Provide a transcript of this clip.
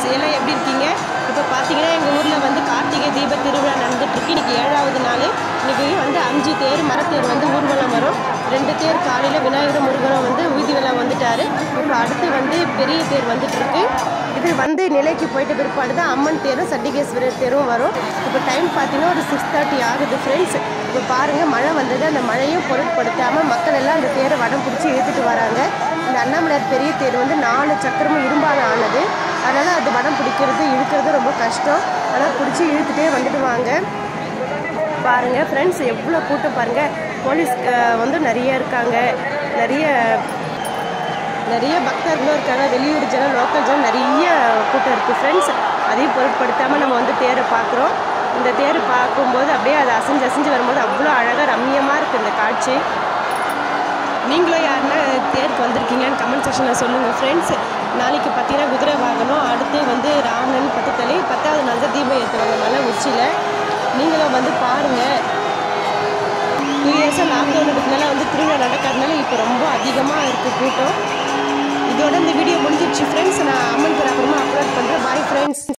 எல்லாம் எப்படி இருக்கீங்க இப்போ பார்த்தீங்கன்னா எங்கள் ஊரில் வந்து கார்த்திகை தீப திருவிழா நடந்துட்டுருக்கு இன்றைக்கி ஏழாவது நாள் இன்றைக்கி வந்து அஞ்சு தேர் மரத்தேர் வந்து ஊர்வலம் வரும் ரெண்டு தேர் காலையில் விநாயகர் முருகனும் வந்து ஊர்வலம் வந்துட்டார் இப்போ அடுத்து வந்து பெரிய தேர் வந்துட்டுருக்கு இது வந்து நிலைக்கு போயிட்ட பிற்பாடு தான் அம்மன் தேரும் சண்டிகேஸ்வரர் தேரும் வரும் இப்போ டைம் பார்த்தீங்கன்னா ஒரு சிக்ஸ் தேர்ட்டி ஆகுது ஃப்ரெண்ட்ஸ் இப்போ பாருங்கள் மழை வந்தது அந்த மழையும் பொருட்படுத்தாமல் மக்கள் எல்லாம் அந்த தேரை வடம் பிடிச்சி இழுத்துட்டு வராங்க இந்த அண்ணாமலையார் பெரிய தேர் வந்து நாலு சக்கரமும் இரும்பால் ஆனது அதனால் அது வடம் பிடிக்கிறது இழுக்கிறது ரொம்ப கஷ்டம் ஆனால் பிடிச்சி இழுத்துட்டே வந்துட்டு வாங்க பாருங்கள் ஃப்ரெண்ட்ஸ் எவ்வளோ கூட்டம் பாருங்கள் போலீஸ் அஹ், வந்து நிறைய இருக்காங்க நிறைய நிறைய பக்தர்களும் இருக்காங்க வெளியூர் ஜனம் லோக்கல் ஜனம் நிறைய கூட்டம் இருக்குது ஃப்ரெண்ட்ஸ் அதையும் பொருட்படுத்தாமல் நம்ம வந்து தேரை பார்க்குறோம் இந்த தேர் பார்க்கும்போது அப்படியே அது அசைஞ்சு அசைஞ்சு வரும்போது அவ்வளோ அழகாக ரம்மியமாக இருக்குது இந்த காட்சி நீங்களும் யாருன்னா தேருக்கு வந்திருக்கீங்கன்னு கமெண்ட் செக்ஷனில் சொல்லுங்கள் ஃப்ரெண்ட்ஸ் நாளைக்கு பார்த்தீங்கன்னா குதிரை வாகனம் அடுத்து வந்து ராமன் பத்துத்தலை பத்தாவது நாள் தான் தீபம் ஏற்றுவாங்க மலை உச்சியில் நீங்களும் வந்து பாருங்கள் டூ இயர்ஸாக லாக்டவுன் இருக்கிறதுனால வந்து திருவிழா நடக்காதனால இப்போ ரொம்ப அதிகமாக இருக்குது கூட்டம் இதோட இந்த வீடியோ முடிஞ்சிடுச்சு ஃப்ரெண்ட்ஸ் நான் அம்மன் பேர் அப்புறமா அப்லோட் பண்ணுறேன் பாய் ஃப்ரெண்ட்ஸ்